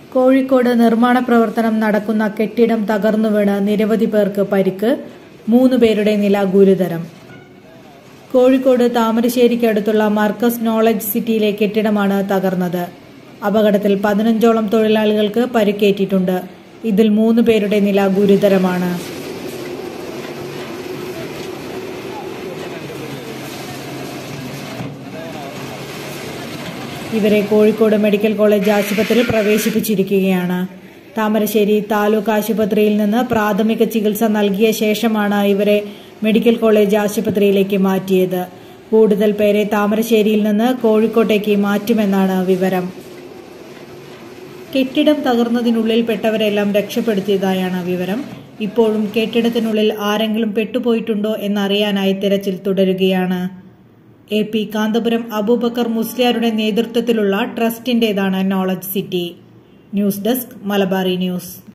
കോഴിക്കോട് നിർമ്മാണ പ്രവർത്തനം നടക്കുന്ന കെട്ടിടം തകർന്നു വീണ് നിരവധി പേർക്ക് പരിക്ക് മൂന്ന് പേരുടെ നില ഗുരുതരം കോഴിക്കോട് താമരശ്ശേരിക്കടുത്തുള്ള മർക്കസ് നോളജ് സിറ്റിയിലെ കെട്ടിടമാണ് തകർന്നത് അപകടത്തിൽ പതിനഞ്ചോളം തൊഴിലാളികൾക്ക് പരിക്കേറ്റിട്ടുണ്ട് ഇതിൽ മൂന്ന് പേരുടെ നില ഗുരുതരമാണ് ഇവരെ കോഴിക്കോട് മെഡിക്കൽ കോളേജ് ആശുപത്രിയിൽ പ്രവേശിപ്പിച്ചിരിക്കുകയാണ് താമരശ്ശേരി താലൂക്ക് ആശുപത്രിയിൽ നിന്ന് പ്രാഥമിക ചികിത്സ നൽകിയ ശേഷമാണ് ഇവരെ മെഡിക്കൽ കോളേജ് ആശുപത്രിയിലേക്ക് മാറ്റിയത് കൂടുതൽ പേരെ താമരശ്ശേരിയിൽ നിന്ന് കോഴിക്കോട്ടേക്ക് മാറ്റുമെന്നാണ് വിവരം കെട്ടിടം തകർന്നതിനുള്ളിൽ പെട്ടവരെല്ലാം രക്ഷപ്പെടുത്തിയതായാണ് വിവരം ഇപ്പോഴും കെട്ടിടത്തിനുള്ളിൽ ആരെങ്കിലും പെട്ടുപോയിട്ടുണ്ടോ എന്നറിയാനായി തിരച്ചിൽ തുടരുകയാണ് എ പി കാന്തപുരം അബൂബക്കർ മുസ്ലിയാരുടെ നേതൃത്വത്തിലുള്ള ട്രസ്റ്റിന്റേതാണ് knowledge city news desk Malabari news